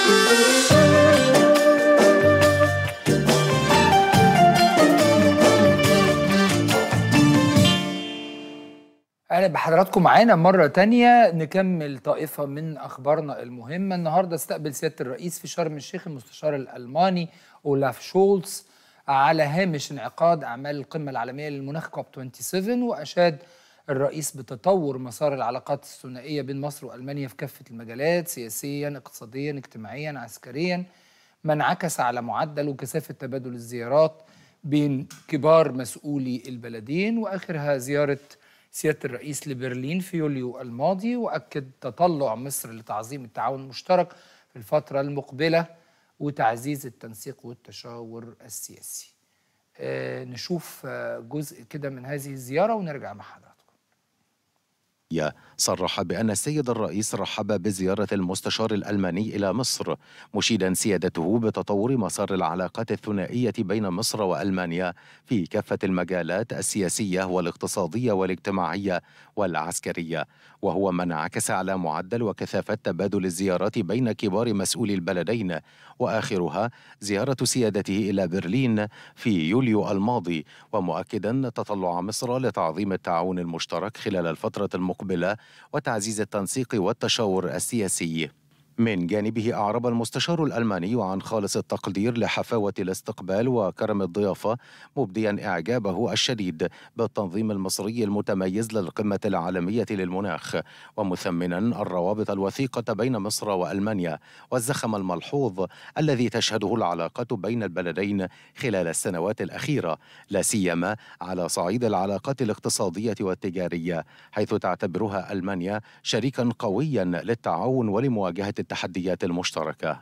اهلا بحضراتكم معانا مره تانية نكمل طائفه من اخبارنا المهمه النهارده استقبل سياده الرئيس في شرم الشيخ المستشار الالماني اولاف شولتز على هامش انعقاد اعمال القمه العالميه للمناخ كوب 27 واشاد الرئيس بتطور مسار العلاقات الثنائيه بين مصر والمانيا في كافه المجالات سياسيا اقتصاديا اجتماعيا عسكريا ما انعكس على معدل وكثافه تبادل الزيارات بين كبار مسؤولي البلدين واخرها زياره سيادة الرئيس لبرلين في يوليو الماضي وأكد تطلع مصر لتعظيم التعاون المشترك في الفترة المقبلة وتعزيز التنسيق والتشاور السياسي آه نشوف آه جزء كده من هذه الزيارة ونرجع مع حضراتكم صرح بأن السيد الرئيس رحب بزيارة المستشار الألماني إلى مصر مشيدا سيادته بتطور مسار العلاقات الثنائية بين مصر وألمانيا في كافة المجالات السياسية والاقتصادية والاجتماعية والعسكرية وهو ما انعكس على معدل وكثافة تبادل الزيارات بين كبار مسؤولي البلدين وآخرها زيارة سيادته إلى برلين في يوليو الماضي ومؤكدا تطلع مصر لتعظيم التعاون المشترك خلال الفترة المقبلة وتعزيز التنسيق والتشاور السياسي من جانبه أعرب المستشار الألماني عن خالص التقدير لحفاوة الاستقبال وكرم الضيافة مبديا إعجابه الشديد بالتنظيم المصري المتميز للقمة العالمية للمناخ ومثمنا الروابط الوثيقة بين مصر وألمانيا والزخم الملحوظ الذي تشهده العلاقات بين البلدين خلال السنوات الأخيرة لا سيما على صعيد العلاقات الاقتصادية والتجارية حيث تعتبرها ألمانيا شريكا قويا للتعاون ولمواجهة التحديات المشتركة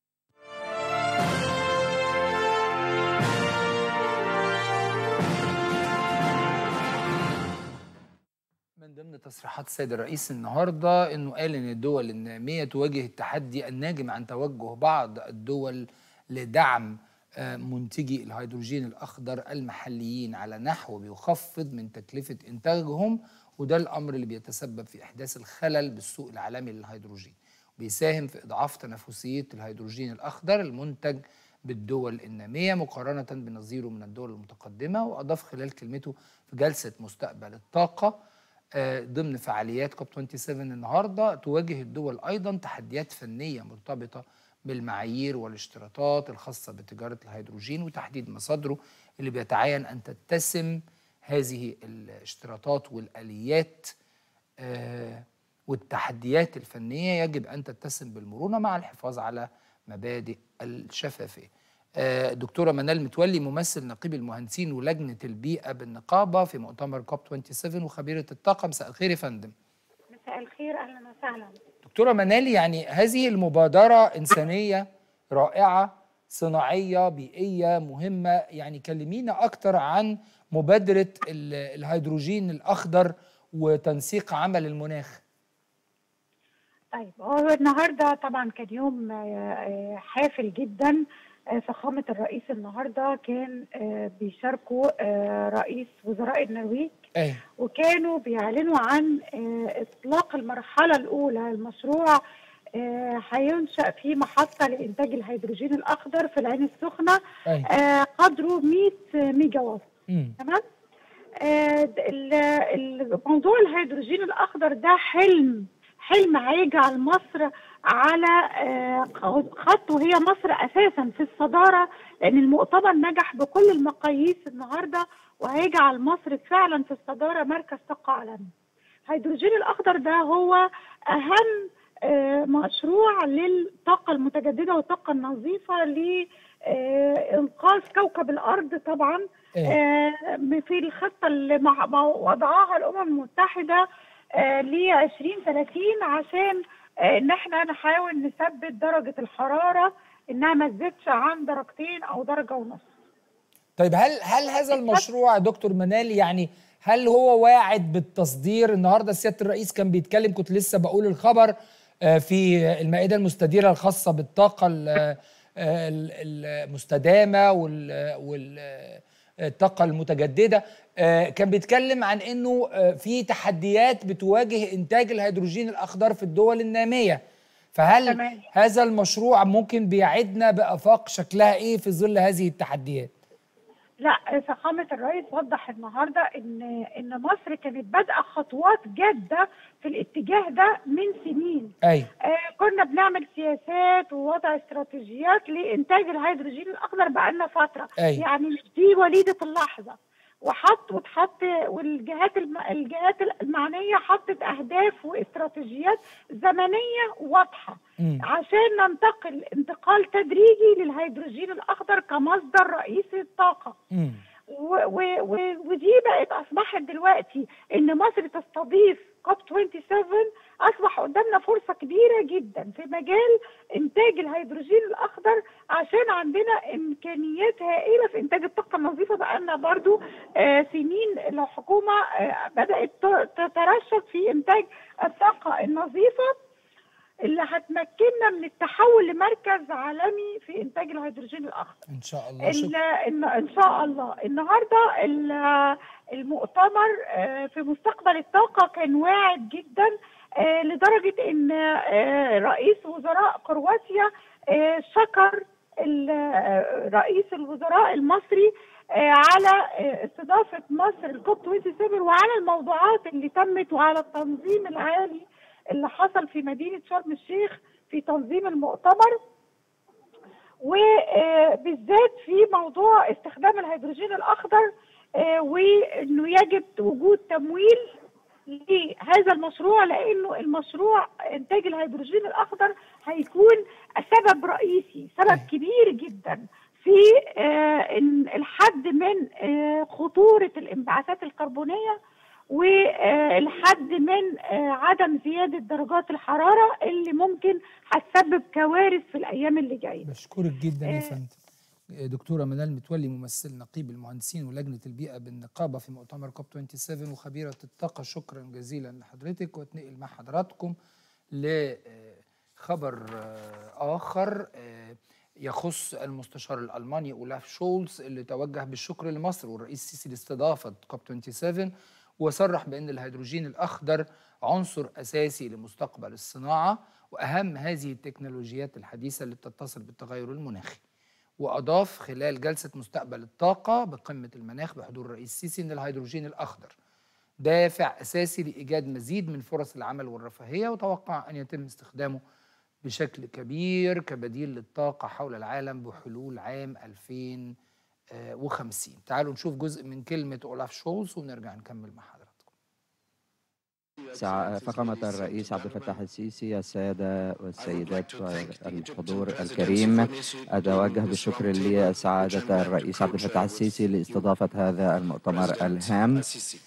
من ضمن تصريحات السيد الرئيس النهارده انه قال ان الدول الناميه تواجه التحدي الناجم عن توجه بعض الدول لدعم منتجي الهيدروجين الاخضر المحليين على نحو بيخفض من تكلفه انتاجهم وده الامر اللي بيتسبب في احداث الخلل بالسوق العالمي للهيدروجين بيساهم في إضعاف تنافسية الهيدروجين الأخضر المنتج بالدول النامية مقارنة بنظيره من الدول المتقدمة وأضاف خلال كلمته في جلسة مستقبل الطاقة ضمن فعاليات كوب 27 النهاردة تواجه الدول أيضا تحديات فنية مرتبطة بالمعايير والاشتراطات الخاصة بتجارة الهيدروجين وتحديد مصادره اللي بيتعين أن تتسم هذه الاشتراطات والآليات آه والتحديات الفنية يجب أن تتسم بالمرونة مع الحفاظ على مبادئ الشفافية آه دكتورة منال متولي ممثل نقيب المهندسين ولجنة البيئة بالنقابة في مؤتمر كوب 27 وخبيرة الطاقة مساء الخير يا فندم مساء الخير أهلا وسهلا دكتورة منال يعني هذه المبادرة إنسانية رائعة صناعية بيئية مهمة يعني كلمينا أكتر عن مبادرة الهيدروجين الأخضر وتنسيق عمل المناخ طيب هو النهارده طبعا كان يوم حافل جدا فخامه الرئيس النهارده كان بيشاركوا رئيس وزراء النرويج أيه. وكانوا بيعلنوا عن اطلاق المرحله الاولى المشروع هينشا في محطه لانتاج الهيدروجين الاخضر في العين السخنه أيه. قدره 100 ميجا واط تمام موضوع الهيدروجين الاخضر ده حلم حلم هيجعل مصر على خط وهي مصر اساسا في الصداره لان المؤتمر نجح بكل المقاييس النهارده وهيجعل مصر فعلا في الصداره مركز طاقه عالمي. الهيدروجين الاخضر ده هو اهم مشروع للطاقه المتجدده والطاقه النظيفه لانقاذ كوكب الارض طبعا في الخطه اللي وضعها الامم المتحده ل 2030 عشان ان احنا نحاول نثبت درجه الحراره انها ما تزيدش عن درجتين او درجه ونص. طيب هل هل هذا المشروع يا دكتور منال يعني هل هو واعد بالتصدير النهارده سياده الرئيس كان بيتكلم كنت لسه بقول الخبر في المائده المستديره الخاصه بالطاقه المستدامه وال الطاقة المتجددة كان بيتكلم عن انه في تحديات بتواجه انتاج الهيدروجين الاخضر في الدول النامية فهل تمام. هذا المشروع ممكن بيعدنا بآفاق شكلها إيه في ظل هذه التحديات لا فخامة الرئيس وضح النهارده ان ان مصر كانت بادئه خطوات جاده في الاتجاه ده من سنين. أيوة آه كنا بنعمل سياسات ووضع استراتيجيات لانتاج الهيدروجين الاخضر بقالنا فتره، أيوة. يعني مش دي وليده اللحظه. وحط وتحط والجهات الم... الجهات المعنيه حطت اهداف واستراتيجيات زمنيه واضحه مم. عشان ننتقل انتقال تدريجي للهيدروجين الاخضر كمصدر رئيسي للطاقه. مم. و و و ودي بقت اصبحت دلوقتي ان مصر تستضيف كوب 27 اصبح قدامنا فرصه كبيره جدا في مجال انتاج الهيدروجين الاخضر عشان عندنا امكانيات هائله في انتاج الطاقه النظيفه بقالنا برضو آه سنين الحكومه آه بدات ت- تترشد في انتاج الطاقه النظيفه اللي هتمكننا من التحول لمركز عالمي في انتاج الهيدروجين الاخضر إن شاء الله ال- شكرا إن, ان شاء الله النهارده ال- المؤتمر آه، في مستقبل الطاقه كان واعد جدا آه، لدرجه ان آه، رئيس وزراء كرواتيا آه، شكر ال- آه، رئيس الوزراء المصري آه، على آه، استضافه مصر الكوب 27 وعلى الموضوعات اللي تمت وعلى التنظيم العالي اللي حصل في مدينه شرم الشيخ في تنظيم المؤتمر وبالذات في موضوع استخدام الهيدروجين الاخضر آه، وانه يجب وجود تمويل لهذا المشروع لانه المشروع انتاج الهيدروجين الاخضر هيكون سبب رئيسي سبب كبير جدا في آه، إن الحد من آه، خطوره الانبعاثات الكربونيه والحد من آه، عدم زياده درجات الحراره اللي ممكن هتسبب كوارث في الايام اللي جايه بشكرك جدا يا آه. فندم دكتورة منال متولي ممثل نقيب المهندسين ولجنة البيئة بالنقابة في مؤتمر كوب 27 وخبيرة الطاقة شكرا جزيلا لحضرتك واتنقل مع حضراتكم لخبر آه، آخر آه، يخص المستشار الألماني أولاف شولز اللي توجه بالشكر لمصر والرئيس السيسي لاستضافة كوب 27 وصرح بأن الهيدروجين الأخضر عنصر أساسي لمستقبل الصناعة وأهم هذه التكنولوجيات الحديثة اللي بتتصل بالتغير المناخي وأضاف خلال جلسة مستقبل الطاقة بقمة المناخ بحضور الرئيس السيسي أن الهيدروجين الأخضر دافع أساسي لإيجاد مزيد من فرص العمل والرفاهية وتوقع أن يتم استخدامه بشكل كبير كبديل للطاقة حول العالم بحلول عام 2050 تعالوا نشوف جزء من كلمة أولاف شولز ونرجع نكمل مع حضراتكم سع- فخامة الرئيس عبد الفتاح السيسي السادة والسيدات والحضور الكريم أتوجه بالشكر لسعادة الرئيس عبد الفتاح السيسي لاستضافة هذا المؤتمر الهام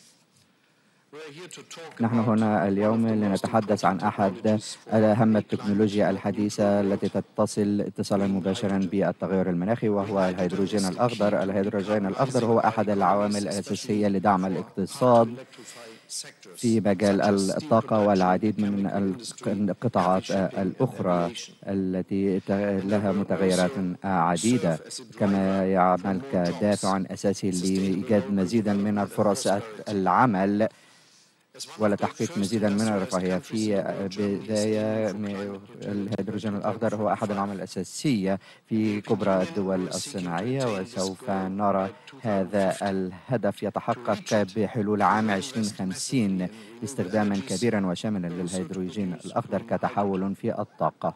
نحن هنا اليوم لنتحدث عن أحد أهم التكنولوجيا الحديثة التي تتصل اتصالا مباشرا بالتغير المناخي وهو الهيدروجين الأخضر الهيدروجين الأخضر هو أحد العوامل الأساسية لدعم الاقتصاد في مجال الطاقة والعديد من القطاعات الأخرى التي ت- لها متغيرات عديدة كما يعمل كدافع أساسي لإيجاد مزيدا من الفرص العمل ولتحقيق مزيدا من الرفاهية في بداية م- الهيدروجين الأخضر هو أحد العوامل الأساسية في كبرى الدول الصناعية وسوف نرى هذا الهدف يتحقق بحلول عام 2050 استخداما كبيرا وشاملا للهيدروجين الأخضر كتحول في الطاقة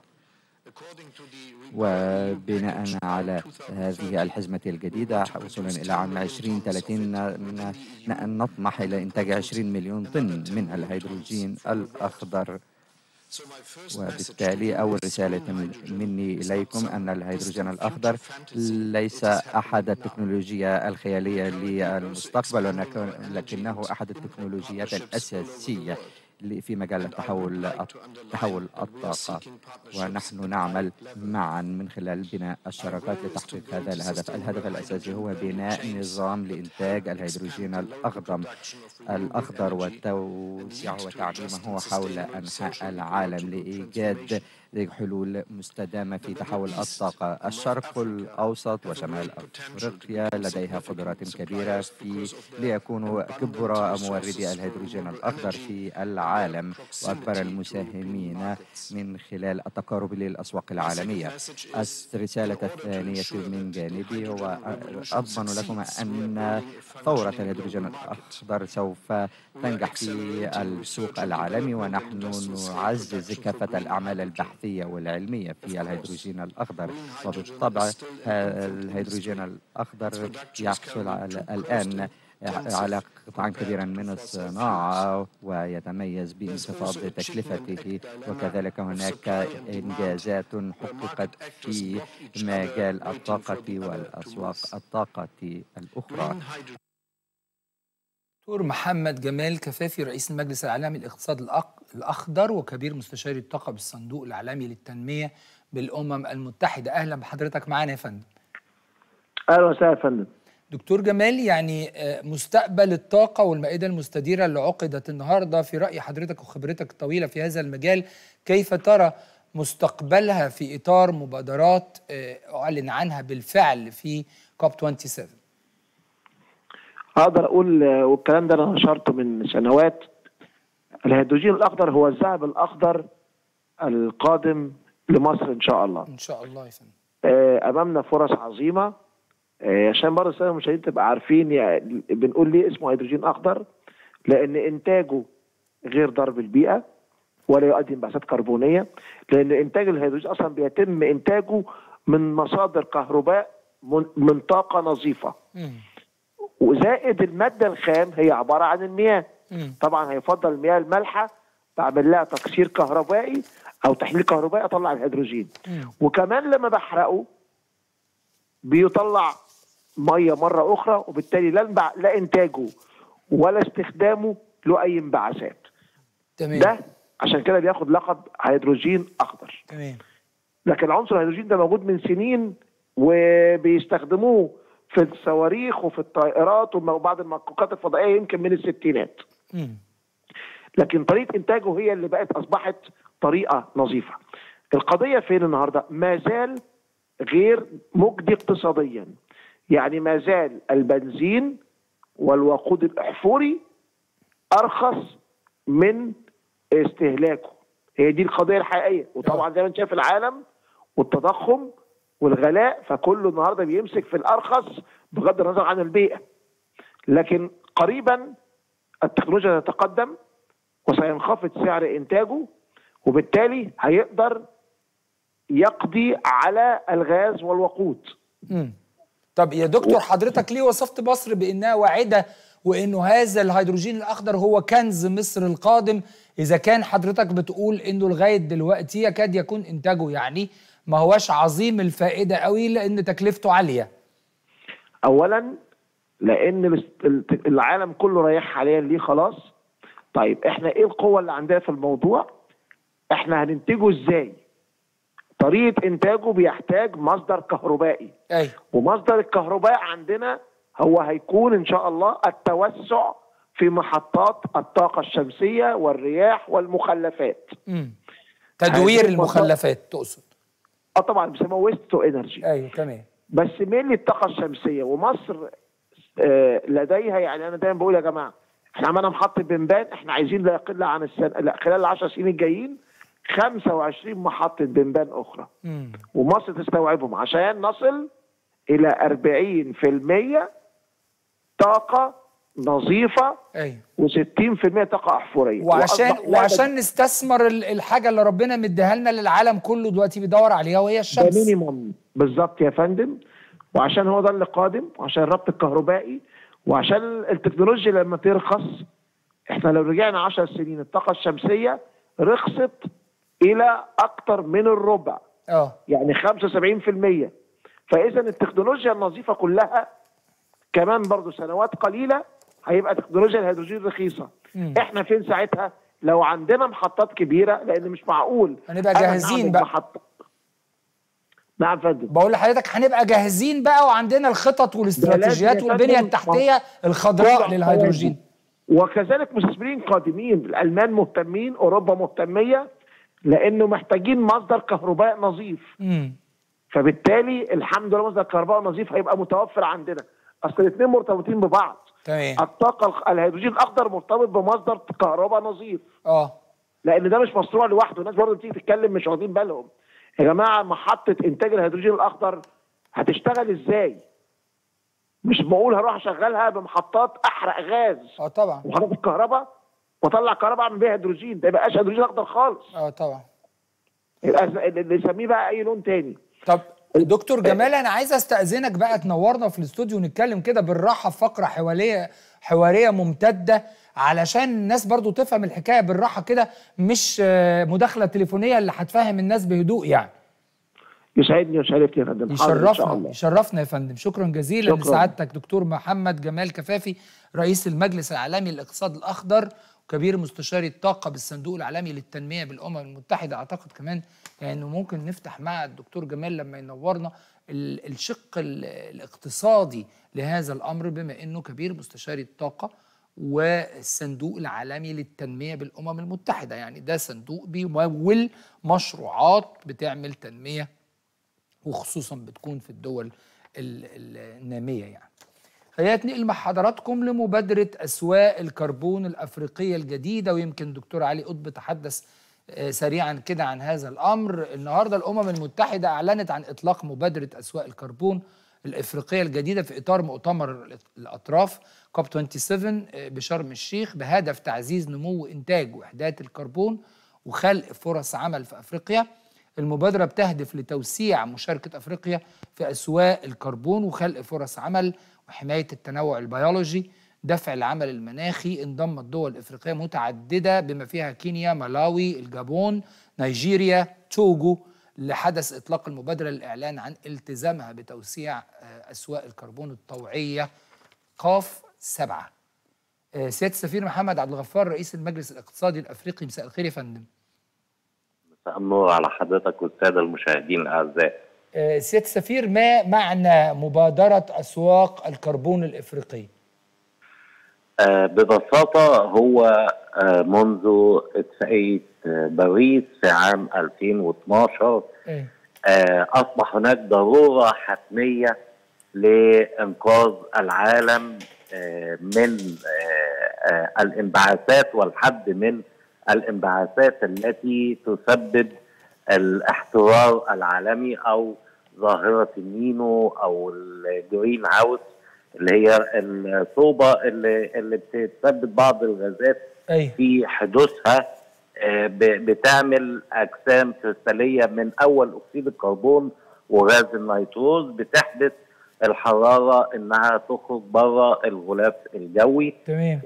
وبناء على هذه الحزمة الجديدة وصولا إلى عام 2030 ن- ن- نطمح إلى إنتاج 20 مليون طن من الهيدروجين الأخضر وبالتالي أول رسالة مني إليكم أن الهيدروجين الأخضر ليس أحد التكنولوجيا الخيالية للمستقبل ولكن- لكنه أحد التكنولوجيات الأساسية ل- في مجال التحول تحول الطاقة ونحن نعمل معا من خلال بناء الشراكات لتحقيق هذا الهدف الهدف الأساسي هو بناء نظام لإنتاج الهيدروجين الأخضر الأخضر وتوسيعه وتعميمه حول أنحاء العالم لإيجاد حلول مستدامة في تحول الطاقة الشرق الأوسط وشمال أفريقيا لديها قدرات كبيرة في ليكونوا كبرى موردي الهيدروجين الأخضر في العالم وأكبر المساهمين من خلال التقارب للأسواق العالمية الرسالة الثانية من جانبي هو أضمن لكم أن ثورة الهيدروجين الأخضر سوف تنجح في السوق العالمي ونحن نعزز كافة الأعمال البحثية والعلمية في الهيدروجين الأخضر وبالطبع الهيدروجين الأخضر يحصل على الآن على قطعا كبيرا من الصناعة ويتميز بانخفاض تكلفته وكذلك هناك إنجازات حققت في مجال الطاقة والأسواق الطاقة الأخرى دكتور محمد جمال كفافي رئيس المجلس العالمي للاقتصاد الأخضر وكبير مستشاري الطاقة بالصندوق العالمي للتنمية بالأمم المتحدة أهلا بحضرتك معنا يا فندم أهلا وسهلا يا فندم دكتور جمال يعني مستقبل الطاقة والمائدة المستديرة اللي عقدت النهاردة في رأي حضرتك وخبرتك الطويلة في هذا المجال كيف ترى مستقبلها في إطار مبادرات أعلن عنها بالفعل في كوب 27 اقدر اقول والكلام ده انا نشرته من سنوات الهيدروجين الاخضر هو الذهب الاخضر القادم لمصر ان شاء الله ان شاء الله يا فندم امامنا فرص عظيمه عشان برضه الساده المشاهدين تبقى عارفين يعني بنقول ليه اسمه هيدروجين اخضر لان انتاجه غير ضرب البيئه ولا يؤدي انبعاثات كربونيه لان انتاج الهيدروجين اصلا بيتم انتاجه من مصادر كهرباء من طاقه نظيفه مم. وزائد الماده الخام هي عباره عن المياه مم. طبعا هيفضل المياه المالحه بعمل لها تكسير كهربائي او تحليل كهربائي اطلع الهيدروجين مم. وكمان لما بحرقه بيطلع ميه مره اخرى وبالتالي لا انبع... لا انتاجه ولا استخدامه له اي انبعاثات تمام ده عشان كده بياخد لقب هيدروجين اخضر تمام لكن عنصر الهيدروجين ده موجود من سنين وبيستخدموه في الصواريخ وفي الطائرات وبعض المكوكات الفضائيه يمكن من الستينات مم. لكن طريقه انتاجه هي اللي بقت اصبحت طريقه نظيفه القضيه فين النهارده ما زال غير مجدي اقتصاديا يعني ما زال البنزين والوقود الاحفوري ارخص من استهلاكه هي دي القضيه الحقيقيه وطبعا زي ما انت شايف العالم والتضخم والغلاء فكله النهارده بيمسك في الارخص بغض النظر عن البيئه لكن قريبا التكنولوجيا تتقدم وسينخفض سعر انتاجه وبالتالي هيقدر يقضي على الغاز والوقود مم. طب يا دكتور حضرتك ليه وصفت مصر بانها واعده وانه هذا الهيدروجين الاخضر هو كنز مصر القادم اذا كان حضرتك بتقول انه لغايه دلوقتي يكاد يكون انتاجه يعني ما هواش عظيم الفائده قوي لان تكلفته عاليه اولا لان الاست- العالم كله رايح حاليا ليه خلاص طيب احنا ايه القوه اللي عندنا في الموضوع احنا هننتجه ازاي طريقه انتاجه بيحتاج مصدر كهربائي ايوه ومصدر الكهرباء عندنا هو هيكون ان شاء الله التوسع في محطات الطاقه الشمسيه والرياح والمخلفات مم. تدوير هذه المخلفات تقصد اه طبعا بيسموها ويست تو انرجي ايوه تمام بس مين الطاقه الشمسيه ومصر آه، لديها يعني انا دايما بقول يا جماعه احنا عملنا محطه بنبان احنا عايزين لا يقل عن السنه لا خلال العشر سنين الجايين 25 محطه بنبان اخرى مم. ومصر تستوعبهم عشان نصل الى 40% طاقه نظيفه ايوه و60% طاقه احفوريه وعشان وأصبح لا وعشان نستثمر ال- الحاجه اللي ربنا مديها لنا للعالم كله دلوقتي بيدور عليها وهي ده الشمس مينيموم بالظبط يا فندم وعشان هو ده اللي قادم وعشان الربط الكهربائي وعشان التكنولوجيا لما ترخص احنا لو رجعنا 10 سنين الطاقه الشمسيه رخصت الى اكثر من الربع اه يعني 75% فاذا التكنولوجيا النظيفه كلها كمان برضو سنوات قليله هيبقى تكنولوجيا الهيدروجين رخيصه مم. احنا فين ساعتها لو عندنا محطات كبيره لان مش معقول هنبقى أنا جاهزين أعمل بقى. محطة. نعم فندم بقول لحضرتك هنبقى جاهزين بقى وعندنا الخطط والاستراتيجيات لازم يا والبنيه فندم. التحتيه الخضراء كله للهيدروجين وكذلك مستثمرين قادمين الالمان مهتمين اوروبا مهتميه لانه محتاجين مصدر كهرباء نظيف امم فبالتالي الحمد لله مصدر كهرباء نظيف هيبقى متوفر عندنا اصل الاثنين مرتبطين ببعض تمام الطاقه الخ- الهيدروجين الاخضر مرتبط بمصدر كهرباء نظيف اه لان ده مش مشروع لوحده الناس برضه بتيجي تتكلم مش واخدين بالهم يا جماعه محطه انتاج الهيدروجين الاخضر هتشتغل ازاي مش بقول هروح اشغلها بمحطات احرق غاز اه طبعا وحطات الكهرباء واطلع كهرباء اعمل بيها هيدروجين ده يبقاش هيدروجين اخضر خالص اه طبعا يبقى اللي يسميه بقى اي لون تاني طب دكتور جمال انا عايز استاذنك بقى تنورنا في الاستوديو ونتكلم كده بالراحه في فقره حواريه حواريه ممتده علشان الناس برضو تفهم الحكايه بالراحه كده مش آه، مداخله تليفونيه اللي هتفهم الناس بهدوء يعني يسعدني ويشرفني يا فندم حاضر ان شاء يشرفنا الله يشرفنا يا فندم شكرا جزيلا شكراً. لسعادتك دكتور محمد جمال كفافي رئيس المجلس العالمي للاقتصاد الاخضر وكبير مستشاري الطاقه بالصندوق العالمي للتنميه بالامم المتحده اعتقد كمان يعني إنه ممكن نفتح مع الدكتور جمال لما ينورنا ال- الشق ال- الاقتصادي لهذا الامر بما انه كبير مستشاري الطاقه والصندوق العالمي للتنميه بالامم المتحده يعني ده صندوق بيمول مشروعات بتعمل تنميه وخصوصا بتكون في الدول ال- ال- النامية يعني خلينا ننقل مع حضراتكم لمبادرة أسواق الكربون الأفريقية الجديدة ويمكن دكتور علي قطب تحدث آه، سريعا كده عن هذا الأمر النهاردة الأمم المتحدة أعلنت عن إطلاق مبادرة أسواق الكربون الإفريقية الجديدة في إطار مؤتمر الأطراف كوب 27 آه، بشرم الشيخ بهدف تعزيز نمو إنتاج وحدات الكربون وخلق فرص عمل في أفريقيا المبادرة بتهدف لتوسيع مشاركة أفريقيا في أسواق الكربون وخلق فرص عمل وحماية التنوع البيولوجي دفع العمل المناخي انضمت دول إفريقية متعددة بما فيها كينيا مالاوي الجابون نيجيريا توجو لحدث إطلاق المبادرة للإعلان عن التزامها بتوسيع آه، أسواق الكربون الطوعية قاف سبعة آه، سيادة السفير محمد عبد الغفار رئيس المجلس الاقتصادي الأفريقي مساء الخير يا فندم مساء النور على حضرتك والساده المشاهدين الاعزاء. آه، سيادة السفير ما معنى مبادرة أسواق الكربون الإفريقية؟ آه، ببساطه هو آه، منذ اتفاقيه آه، باريس في عام 2012 إيه؟ آه، اصبح هناك ضروره حتميه لانقاذ العالم آه، من آه، آه، الانبعاثات والحد من الانبعاثات التي تسبب الاحترار العالمي او ظاهره النينو او الجرين هاوس اللي هي الصوبه اللي اللي بتسبب بعض الغازات أي في حدوثها آه، ب- بتعمل اجسام كريستاليه من اول اكسيد الكربون وغاز النيتروز بتحدث الحراره انها تخرج بره الغلاف الجوي تمام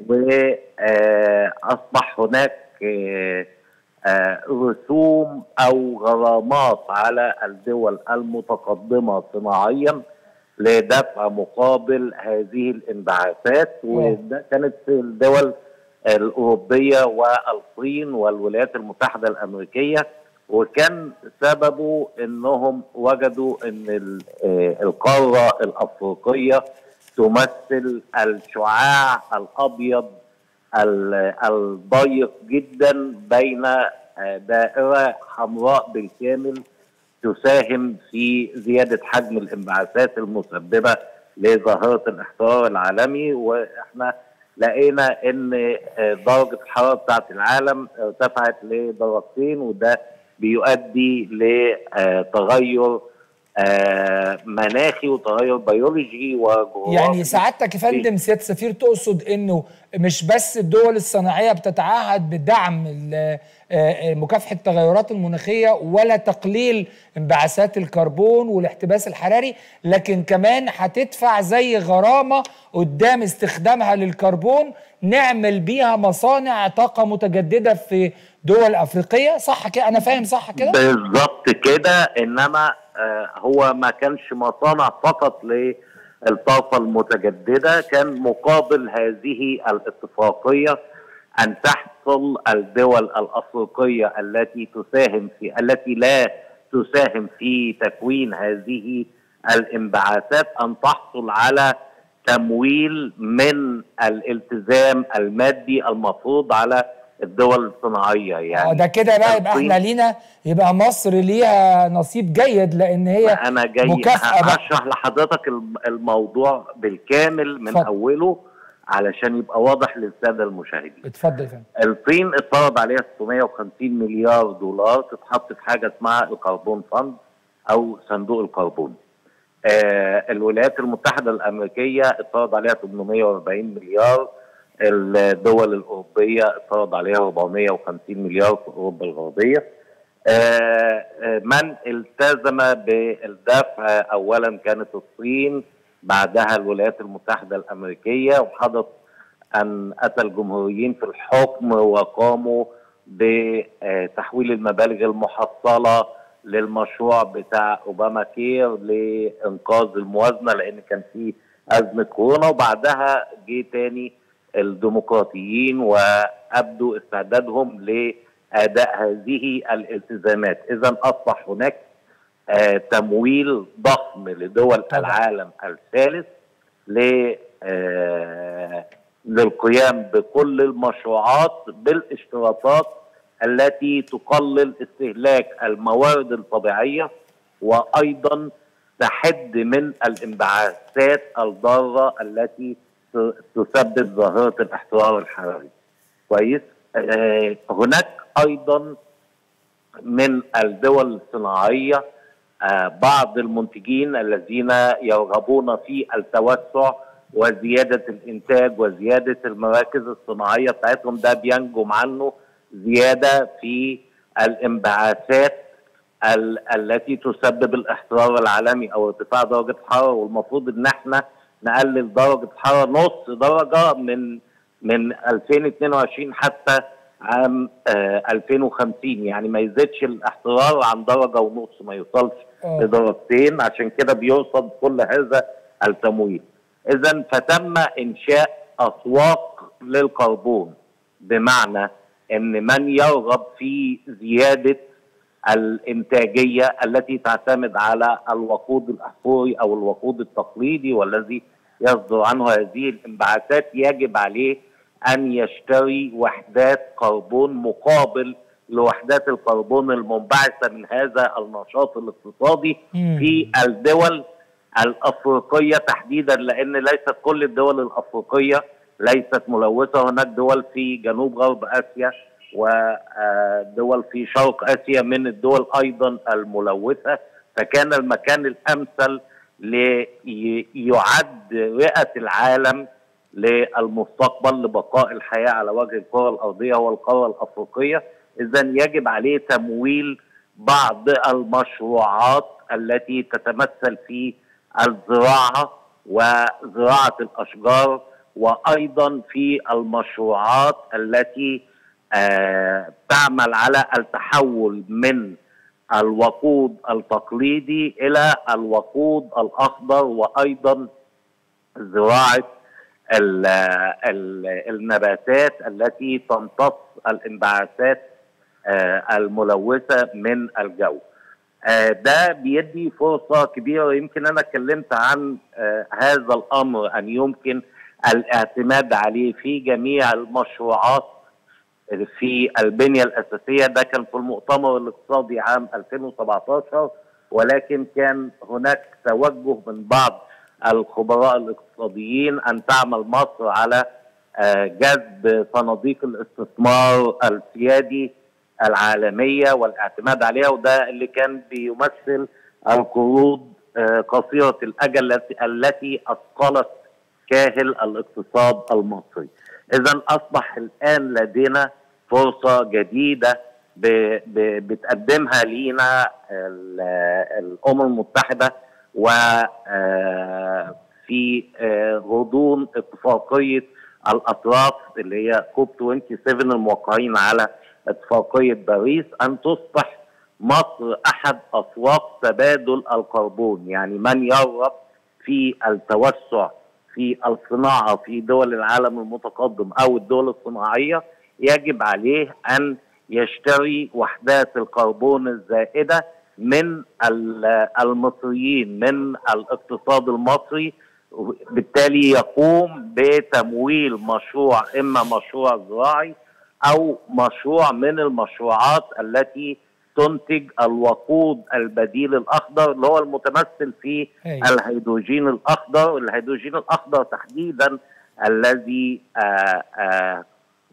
واصبح هناك آه، آه، رسوم او غرامات على الدول المتقدمه صناعيا لدفع مقابل هذه الانبعاثات وده كانت في الدول الاوروبيه والصين والولايات المتحده الامريكيه وكان سببه انهم وجدوا ان ال- آه، القاره الافريقيه تمثل الشعاع الابيض ال- الضيق جدا بين آه، دائره حمراء بالكامل تساهم في زياده حجم الانبعاثات المسببه لظاهره الاحترار العالمي واحنا لقينا ان آه، درجه الحراره بتاعت العالم ارتفعت لدرجتين وده بيؤدي لتغير آه، مناخي وتغير بيولوجي وجغرافي يعني سعادتك يا فندم سيادة السفير تقصد إنه مش بس الدول الصناعية بتتعهد بدعم ال- آه، مكافحة التغيرات المناخية ولا تقليل انبعاثات الكربون والاحتباس الحراري لكن كمان هتدفع زي غرامة قدام استخدامها للكربون نعمل بيها مصانع طاقة متجددة في دول أفريقية صح كده أنا فاهم صح كده؟ بالظبط كده انما آه، هو ما كانش مصانع فقط للطاقه المتجدده كان مقابل هذه الاتفاقيه ان تحصل الدول الافريقيه التي تساهم في التي لا تساهم في تكوين هذه الانبعاثات ان تحصل على تمويل من الالتزام المادي المفروض على الدول الصناعيه اه يعني ده كده بقى يبقى الصين- احنا لينا يبقى مصر ليها نصيب جيد لان هي انا جاي مكافأة بقى. هشرح لحضرتك الم- الموضوع بالكامل من اتفضل. اوله علشان يبقى واضح للساده المشاهدين اتفضل يا فندم الصين اتفرض عليها 650 مليار دولار تتحط في حاجه اسمها الكربون فند او صندوق الكربون. آه الولايات المتحده الامريكيه اتفرض عليها 840 مليار الدول الاوروبيه اتفرض عليها 450 مليار في اوروبا الغربيه. آه آه، من التزم بالدفع اولا كانت الصين بعدها الولايات المتحده الامريكيه وحدث ان اتى الجمهوريين في الحكم وقاموا بتحويل المبالغ المحصله للمشروع بتاع اوباما كير لانقاذ الموازنه لان كان في ازمه كورونا وبعدها جه تاني الديمقراطيين وابدوا استعدادهم لاداء هذه الالتزامات، اذا اصبح هناك آه، تمويل ضخم لدول طبعا. العالم الثالث ل آه، للقيام بكل المشروعات بالاشتراطات التي تقلل استهلاك الموارد الطبيعيه وايضا تحد من الانبعاثات الضاره التي ت- تسبب ظاهره الاحترار الحراري. كويس؟ آه، هناك ايضا من الدول الصناعيه آه، بعض المنتجين الذين يرغبون في التوسع وزياده الانتاج وزياده المراكز الصناعيه بتاعتهم ده بينجم عنه زياده في الانبعاثات ال- التي تسبب الاحترار العالمي او ارتفاع درجه الحراره والمفروض ان احنا نقلل درجه الحراره نص درجه من من 2022 حتى عام آه 2050 يعني ما يزيدش الاحترار عن درجه ونص ما يوصلش آه. لدرجتين عشان كده بيرصد كل هذا التمويل اذا فتم انشاء اسواق للكربون بمعنى ان من يرغب في زياده الانتاجيه التي تعتمد على الوقود الاحفوري او الوقود التقليدي والذي يصدر عنه هذه الانبعاثات يجب عليه ان يشتري وحدات كربون مقابل لوحدات الكربون المنبعثه من هذا النشاط الاقتصادي مم. في الدول الافريقيه تحديدا لان ليست كل الدول الافريقيه ليست ملوثه هناك دول في جنوب غرب اسيا ودول في شرق اسيا من الدول ايضا الملوثه فكان المكان الامثل ليعد رئه العالم للمستقبل لبقاء الحياه على وجه الكره الارضيه هو القاره الافريقيه اذا يجب عليه تمويل بعض المشروعات التي تتمثل في الزراعه وزراعه الاشجار وايضا في المشروعات التي آه تعمل على التحول من الوقود التقليدي الى الوقود الاخضر وايضا زراعه ال ال النباتات التي تمتص الانبعاثات آه الملوثه من الجو. آه ده بيدي فرصه كبيره يمكن انا اتكلمت عن آه هذا الامر ان يمكن الاعتماد عليه في جميع المشروعات في البنيه الاساسيه ده كان في المؤتمر الاقتصادي عام 2017 ولكن كان هناك توجه من بعض الخبراء الاقتصاديين ان تعمل مصر على جذب صناديق الاستثمار السيادي العالميه والاعتماد عليها وده اللي كان بيمثل القروض قصيره الاجل التي التي اثقلت كاهل الاقتصاد المصري. اذا اصبح الان لدينا فرصه جديده ب ب بتقدمها لينا الامم المتحده وفي غضون اتفاقيه الاطراف اللي هي كوب 27 الموقعين على اتفاقيه باريس ان تصبح مصر احد اسواق تبادل الكربون يعني من يرغب في التوسع في الصناعه في دول العالم المتقدم او الدول الصناعيه يجب عليه ان يشتري وحدات الكربون الزائده من المصريين من الاقتصاد المصري بالتالي يقوم بتمويل مشروع اما مشروع زراعي او مشروع من المشروعات التي تنتج الوقود البديل الاخضر اللي هو المتمثل في هاي. الهيدروجين الاخضر الهيدروجين الاخضر تحديدا الذي آه، آه،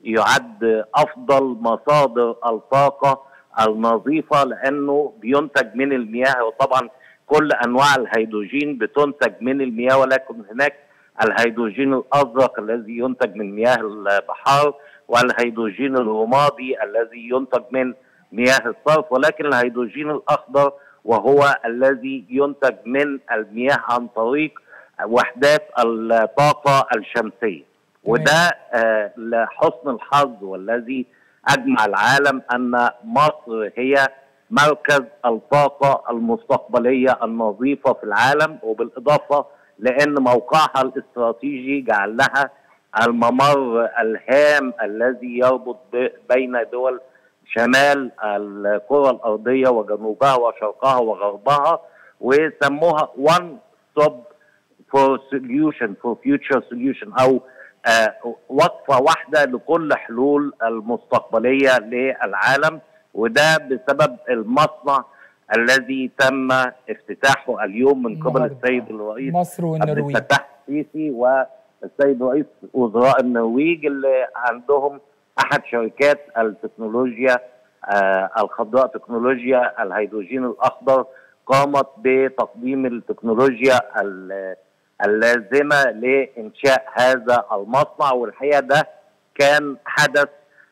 يعد افضل مصادر الطاقه النظيفه لانه بينتج من المياه وطبعا كل انواع الهيدروجين بتنتج من المياه ولكن هناك الهيدروجين الازرق الذي ينتج من مياه البحار والهيدروجين الرمادي الذي ينتج من مياه الصرف ولكن الهيدروجين الاخضر وهو الذي ينتج من المياه عن طريق وحدات الطاقه الشمسيه وده آه لحسن الحظ والذي اجمع العالم ان مصر هي مركز الطاقه المستقبليه النظيفه في العالم وبالاضافه لان موقعها الاستراتيجي جعل لها الممر الهام الذي يربط ب- بين دول شمال الكره الارضيه وجنوبها وشرقها وغربها وسموها one stop for solution for future solution او آه، وقفه واحده لكل حلول المستقبليه للعالم وده بسبب المصنع الذي تم افتتاحه اليوم من قبل النهاردة. السيد الرئيس مصر عبد والنرويج الفتاح السيسي والسيد رئيس وزراء النرويج اللي عندهم احد شركات التكنولوجيا آه الخضراء تكنولوجيا الهيدروجين الاخضر قامت بتقديم التكنولوجيا ال- اللازمه لانشاء هذا المصنع والحقيقه ده كان حدث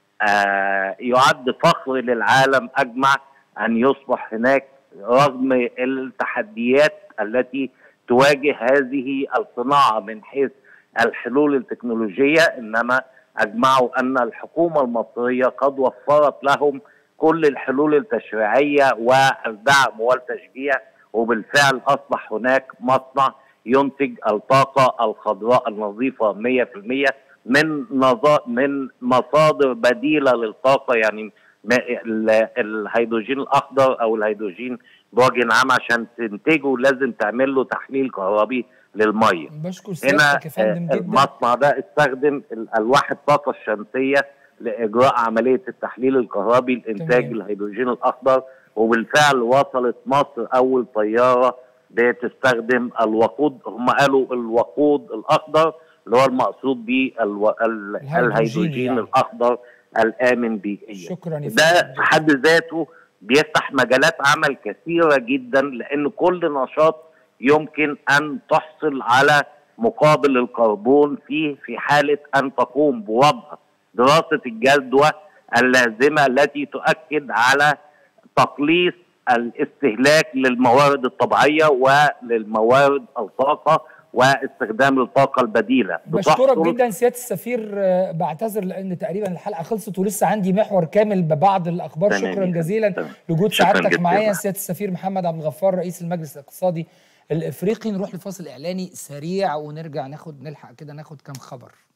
آه يعد فخر للعالم اجمع ان يصبح هناك رغم التحديات التي تواجه هذه الصناعه من حيث الحلول التكنولوجيه انما اجمعوا ان الحكومه المصريه قد وفرت لهم كل الحلول التشريعيه والدعم والتشجيع وبالفعل اصبح هناك مصنع ينتج الطاقه الخضراء النظيفه 100% من نظا من مصادر بديله للطاقه يعني ما- ال- الهيدروجين الاخضر او الهيدروجين بوجه عام عشان تنتجه لازم تعمل له تحليل كهربي للميه بشكر هنا سيادتك يا فندم آه، جدا المصنع ده استخدم ال- الواح الطاقه الشمسيه لاجراء عمليه التحليل الكهربي لانتاج تمام. الهيدروجين الاخضر وبالفعل وصلت مصر اول طياره بتستخدم الوقود هم قالوا الوقود الاخضر اللي هو المقصود به الو... ال... الهيدروجين الهيدروجين يعني. الاخضر الامن بيئيا شكرا يا ده فندم في حد ذاته بيفتح مجالات عمل كثيرة جدا لأن كل نشاط يمكن أن تحصل على مقابل الكربون فيه في حالة أن تقوم بوضع دراسة الجدوى اللازمة التي تؤكد على تقليص الاستهلاك للموارد الطبيعية وللموارد الطاقة واستخدام الطاقة البديلة بشكرك بتحصل جدا سياده السفير آه، بعتذر لان تقريبا الحلقه خلصت ولسه عندي محور كامل ببعض الاخبار تمام شكرا يا جزيلا تمام. لوجود شكراً سعادتك جداً. معايا سياده السفير محمد عبد الغفار رئيس المجلس الاقتصادي الافريقي نروح لفاصل اعلاني سريع ونرجع ناخد نلحق كده ناخد كام خبر